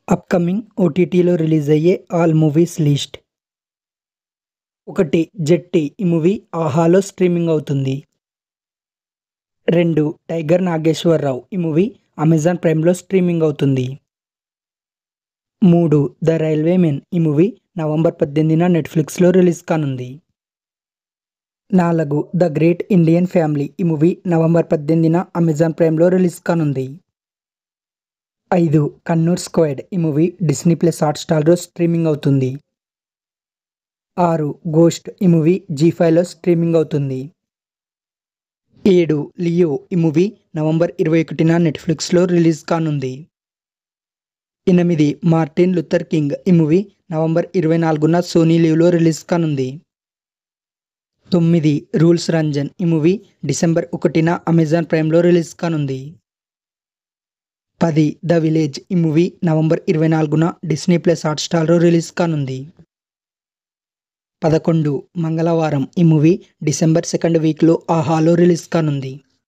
upcoming ఓటీటీలో release అయ్యే all movies list ఒకటి జెట్టి ఈ మూవీ ఆహాలో స్ట్రీమింగ్ అవుతుంది రెండు టైగర్ నాగేశ్వరరావు ఈ మూవీ అమెజాన్ ప్రైమ్లో స్ట్రీమింగ్ అవుతుంది మూడు ద రైల్వే మెన్ ఈ మూవీ నవంబర్ పద్దెనిమిదిన నెట్ఫ్లిక్స్లో రిలీజ్ కానుంది నాలుగు ద గ్రేట్ ఇండియన్ ఫ్యామిలీ ఈ మూవీ నవంబర్ పద్దెనిమిదిన అమెజాన్ ప్రైమ్లో రిలీజ్ కానుంది ఐదు కన్నూర్ స్క్వాడ్ ఈ మూవీ డిస్నీ ప్లస్ హాట్స్టార్లో స్ట్రీమింగ్ అవుతుంది ఆరు గోస్ట్ ఈ మూవీ జీ ఫైవ్లో స్ట్రీమింగ్ అవుతుంది ఏడు లియో ఈ మూవీ నవంబర్ ఇరవై ఒకటిన నెట్ఫ్లిక్స్లో రిలీజ్ కానుంది ఎనిమిది మార్టిన్ లుథర్ కింగ్ ఈ మూవీ నవంబర్ ఇరవై నాలుగున సోనీ లీవ్లో రిలీజ్ కానుంది తొమ్మిది రూల్స్ రంజన్ ఈ మూవీ డిసెంబర్ ఒకటిన అమెజాన్ ప్రైమ్లో రిలీజ్ కానుంది పది ద విలేజ్ ఈ మూవీ నవంబర్ ఇరవై నాలుగున డిస్నీ ప్లస్ హాట్స్టార్లో రిలీజ్ కానుంది పదకొండు మంగళవారం ఈ మూవీ డిసెంబర్ సెకండ్ వీక్లో ఆహాలో రిలీజ్ కానుంది